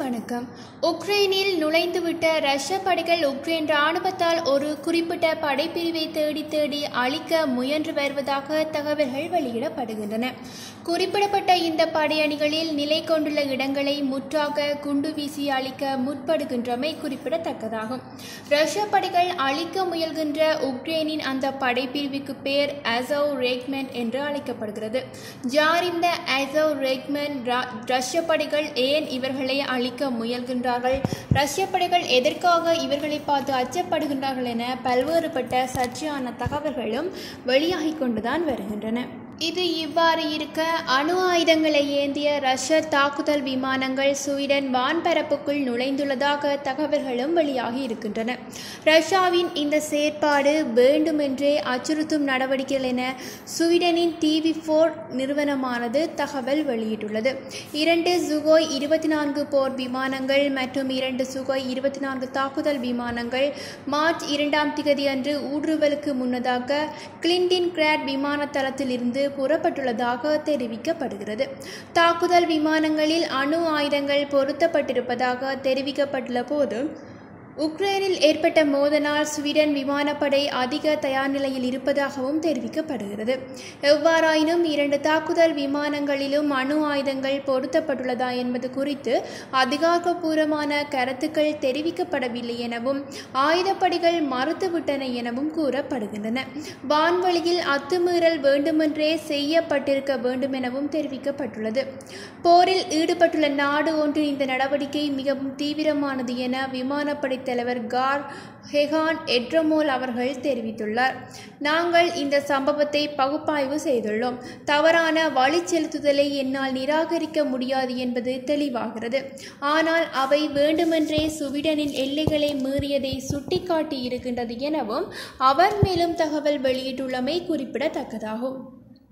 வணக்கம் உக்ரைனில் நுழைந்துவிட்ட ரஷ்ய படைகள் உக்ரைன் ராணுவத்தால் ஒரு குறிப்பிட்ட படைப்பிரிவை தேடி தேடி அழிக்க முயன்று வருவதாக தகவல்கள் வெளியிடப்படுகின்றன குறிப்பிடப்பட்ட இந்த படையணிகளில் நிலை கொண்டுள்ள இடங்களை முற்றாக குண்டு வீசி அழிக்க முற்படுகின்றமை குறிப்பிடத்தக்கதாகும் ரஷ்ய படைகள் அழிக்க முயல்கின்ற உக்ரைனின் அந்த படைப்பிரிவுக்கு பெயர் அசோவ் ரேக்மென்ட் என்று அழைக்கப்படுகிறது ஜார் இந்த அசோவ் ரேக்மென்ட் ரஷ்ய படைகள் ஏன் இவர்களை அழிக்க முயல்கின்றார்கள் ரஷ்ய படைகள் எதற்காக இவர்களை பார்த்து அச்சப்படுகின்றார்கள் என பல்வேறுபட்ட சர்ச்சையான தகவல்களும் வெளியாகிக் கொண்டுதான் வருகின்றன இது இவ்வாறு இருக்க அணு ஆயுதங்களை ஏந்திய ரஷ்ய தாக்குதல் விமானங்கள் ஸ்வீடன் வான்பரப்புக்குள் நுழைந்துள்ளதாக தகவல்களும் வெளியாகி இருக்கின்றன ரஷ்யாவின் இந்த செயற்பாடு வேண்டுமென்றே அச்சுறுத்தும் நடவடிக்கைகள் என ஸ்வீடனின் டிவி ஃபோர் நிறுவனமானது தகவல் வெளியிட்டுள்ளது இரண்டு சுகோய் இருபத்தி நான்கு போர் விமானங்கள் மற்றும் இரண்டு சுகோய் இருபத்தி நான்கு தாக்குதல் விமானங்கள் மார்ச் இரண்டாம் திகதி அன்று ஊடுருவலுக்கு முன்னதாக கிளின்டின் கிராட் விமான தளத்தில் இருந்து புறப்பட்டுள்ளதாக தெரிவிக்கப்படுகிறது தாக்குதல் விமானங்களில் அணு ஆயுதங்கள் பொருத்தப்பட்டிருப்பதாக தெரிவிக்கப்பட்டுள்ள போது உக்ரைனில் ஏற்பட்ட மோதனால் ஸ்வீடன் விமானப்படை அதிக தயார் நிலையில் இருப்பதாகவும் தெரிவிக்கப்படுகிறது எவ்வாறாயினும் இரண்டு தாக்குதல் விமானங்களிலும் அணு ஆயுதங்கள் பொருத்தப்பட்டுள்ளதா என்பது குறித்து அதிகாரப்பூர்வமான கருத்துக்கள் தெரிவிக்கப்படவில்லை எனவும் ஆயுதப்படைகள் மறுத்துவிட்டன எனவும் கூறப்படுகின்றன வான்வழியில் அத்துமீறல் வேண்டுமென்றே செய்யப்பட்டிருக்க வேண்டும் எனவும் தெரிவிக்கப்பட்டுள்ளது போரில் ஈடுபட்டுள்ள நாடு ஒன்றின் இந்த நடவடிக்கை மிகவும் தீவிரமானது என விமானப்படை தலைவர் கார் ஹெகான் எட்ரமோல் அவர்கள் தெரிவித்துள்ளார் நாங்கள் இந்த சம்பவத்தை பகுப்பாய்வு செய்துள்ளோம் தவறான வழி செலுத்துதலை என்னால் நிராகரிக்க முடியாது என்பது தெளிவாகிறது ஆனால் அவை வேண்டுமென்றே சுவீடனின் எல்லைகளை மீறியதை சுட்டிக்காட்டி இருக்கின்றது எனவும் அவர் மேலும் தகவல் வெளியிட்டுள்ளமை குறிப்பிடத்தக்கதாகும்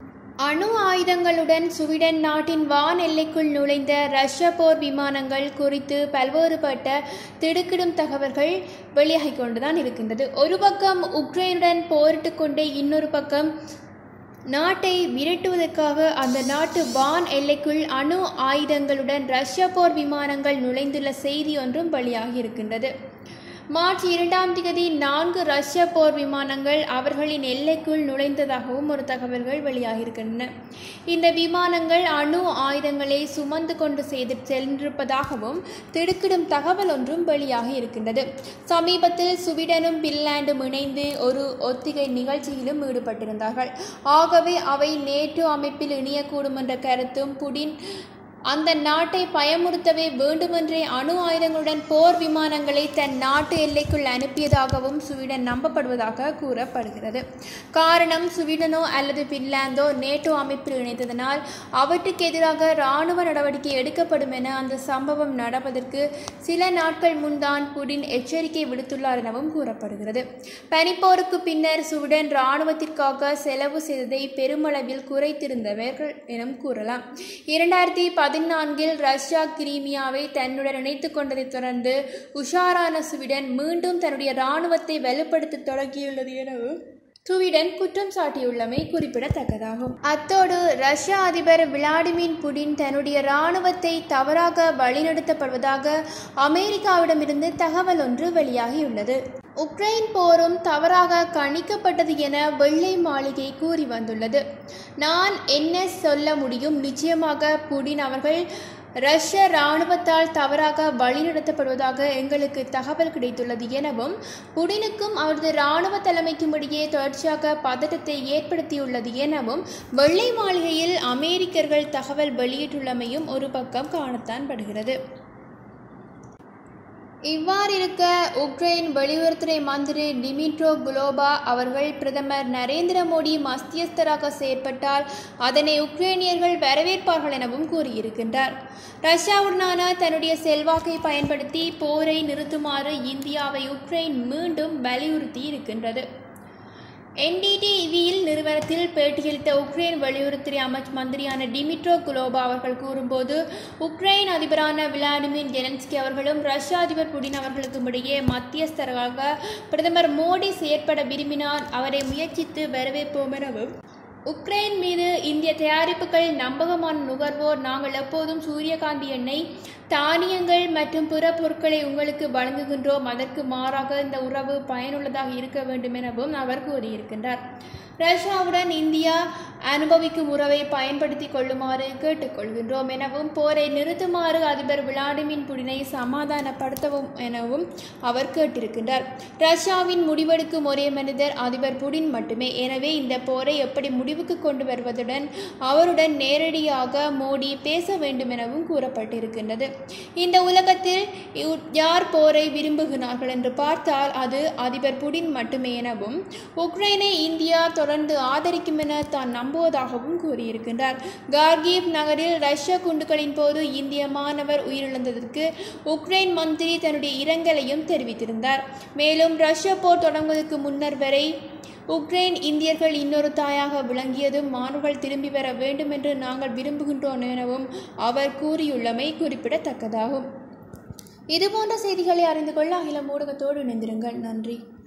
அணு ஆயுதங்களுடன் சுவீடன் நாட்டின் வான் எல்லைக்குள் நுழைந்த ரஷ்ய போர் விமானங்கள் குறித்து பல்வேறுபட்ட திடுக்கிடும் தகவல்கள் வெளியாகிக் கொண்டுதான் இருக்கின்றது ஒரு பக்கம் உக்ரைனுடன் போரிட்டு கொண்டே இன்னொரு பக்கம் நாட்டை விரட்டுவதற்காக அந்த நாட்டு வான் எல்லைக்குள் அணு ஆயுதங்களுடன் ரஷ்ய போர் விமானங்கள் நுழைந்துள்ள செய்தி ஒன்றும் வெளியாகி இருக்கின்றது மார்ச் இரண்டாம் தேதி நான்கு ரஷ்ய போர் விமானங்கள் அவர்களின் எல்லைக்குள் நுழைந்ததாகவும் ஒரு தகவல்கள் வெளியாகியிருக்கின்றன இந்த விமானங்கள் அணு ஆயுதங்களை சுமந்து கொண்டு செய்து சென்றிருப்பதாகவும் திடுக்கிடும் தகவல் ஒன்றும் வெளியாகி இருக்கின்றது சமீபத்தில் சுவீடனும் பின்லாண்டும் இணைந்து ஒரு ஒத்திகை நிகழ்ச்சியிலும் ஈடுபட்டிருந்தார்கள் ஆகவே அவை நேட்டோ அமைப்பில் இணையக்கூடும் என்ற கருத்தும் புடின் அந்த நாட்டை பயமுறுத்தவே வேண்டுமென்றே அணு ஆயுதங்களுடன் போர் விமானங்களை தன் நாட்டு எல்லைக்குள் அனுப்பியதாகவும் சுவீடன் நம்பப்படுவதாக கூறப்படுகிறது காரணம் சுவீடனோ அல்லது பின்லாந்தோ நேட்டோ அமைப்பில் இணைத்ததனால் அவற்றுக்கு எதிராக இராணுவ நடவடிக்கை எடுக்கப்படும் என அந்த சம்பவம் நடப்பதற்கு சில நாட்கள் முன்தான் புடின் எச்சரிக்கை விடுத்துள்ளார் எனவும் கூறப்படுகிறது பனிப்போருக்கு பின்னர் சுவீடன் இராணுவத்திற்காக செலவு செய்ததை பெருமளவில் குறைத்திருந்தவர்கள் எனும் கூறலாம் இரண்டாயிரத்தி பதினான்கில் ரஷ்யா கிரீமியாவை தன்னுடன் இணைத்துக் கொண்டதைத் தொடர்ந்து உஷாரான சுவீடன் மீண்டும் தன்னுடைய இராணுவத்தை வலுப்படுத்த தொடங்கியுள்ளது எனவும் சுவீடன் குற்றம் சாட்டியுள்ளமை குறிப்பிடத்தக்கதாகும் அத்தோடு ரஷ்ய அதிபர் விளாடிமிர் புடின் தன்னுடைய இராணுவத்தை தவறாக வழிநடத்தப்படுவதாக அமெரிக்காவிடமிருந்து தகவல் ஒன்று வெளியாகியுள்ளது உக்ரைன் போரும் தவறாக கணிக்கப்பட்டது என வெள்ளை மாளிகை கூறி வந்துள்ளது நான் என்ன சொல்ல முடியும் நிச்சயமாக புடின் அவர்கள் ரஷ்ய இராணுவத்தால் தவறாக வழிநடத்தப்படுவதாக எங்களுக்கு தகவல் கிடைத்துள்ளது எனவும் புடினுக்கும் அவரது இராணுவ தலைமைக்கும் இடையே தொடர்ச்சியாக பதட்டத்தை ஏற்படுத்தியுள்ளது எனவும் வெள்ளை மாளிகையில் அமெரிக்கர்கள் தகவல் வெளியிட்டுள்ளமையும் ஒரு பக்கம் காணத்தான் படுகிறது இவ்வாறிருக்க உக்ரைன் வெளியுறவுத்துறை மந்திரி டிமிட்ரோ குலோபா அவர்கள் பிரதமர் நரேந்திர மோடி மத்தியஸ்தராக செயற்பட்டால் அதனை உக்ரைனியர்கள் வரவேற்பார்கள் எனவும் கூறியிருக்கின்றார் ரஷ்யாவுடனான தன்னுடைய செல்வாக்கை பயன்படுத்தி போரை நிறுத்துமாறு இந்தியாவை உக்ரைன் மீண்டும் வலியுறுத்தி இருக்கின்றது என்டிடிவியில் நிறுவனத்தில் பேட்டியளித்த உக்ரைன் வெளியுறவுத்துறை அமைச்சு மந்திரியான டிமிட்ரோ குலோபா அவர்கள் கூறும்போது உக்ரைன் அதிபரான விளாடிமிர் ஜெலன்ஸ்கி அவர்களும் ரஷ்ய அதிபர் புடின் அவர்களுக்கும் இடையே மத்தியஸ்தராக பிரதமர் மோடி செயற்பட விரும்பினால் அவரை முயற்சித்து வரவேற்போம் எனவும் உக்ரைன் மீது இந்திய தயாரிப்புகள் நம்பகமான நுகர்வோர் நாங்கள் எப்போதும் சூரியகாந்தி எண்ணெய் தானியங்கள் மற்றும் பிற பொருட்களை உங்களுக்கு வழங்குகின்றோம் அதற்கு மாறாக இந்த உறவு பயனுள்ளதாக இருக்க வேண்டும் எனவும் அவர் கூறியிருக்கின்றார் ரஷ்யாவுடன் இந்தியா அனுபவிக்கும் உறவை பயன்படுத்தி கொள்ளுமாறு கேட்டுக்கொள்கின்றோம் எனவும் போரை நிறுத்துமாறு அதிபர் விளாடிமிர் புடினை சமாதானப்படுத்தவும் எனவும் அவர் கேட்டிருக்கின்றார் ரஷ்யாவின் முடிவெடுக்கும் ஒரே மனிதர் அதிபர் புடின் மட்டுமே எனவே இந்த போரை எப்படி முடிவுக்கு கொண்டு வருவதுடன் அவருடன் நேரடியாக மோடி பேச வேண்டும் எனவும் கூறப்பட்டிருக்கின்றது இந்த உலகத்தில் இவ்- யார் போரை விரும்புகிறார்கள் என்று பார்த்தால் அது அதிபர் புடின் மட்டுமே எனவும் உக்ரைனை இந்தியா தொடர்ந்து ஆதரிக்கும் என தான் நம்புவதாகவும் கூறியிருக்கின்றார் கார்கிவ் நகரில் ரஷ்ய குண்டுகளின் போது இந்திய மாணவர் உயிரிழந்ததற்கு உக்ரைன் மந்திரி தன்னுடைய இரங்கலையும் தெரிவித்திருந்தார் மேலும் ரஷ்ய போர் தொடங்குவதற்கு முன்னர் வரை உக்ரைன் இந்தியர்கள் இன்னொரு தாயாக விளங்கியதும் மாணவர்கள் திரும்பி வர வேண்டும் என்று நாங்கள் விரும்புகின்றோம் எனவும் அவர் கூறியுள்ளமை குறிப்பிடத்தக்கதாகும் இதுபோன்ற செய்திகளை அறிந்து கொள்ள அகிலம் ஊடகத்தோடு இணைந்திருங்கள் நன்றி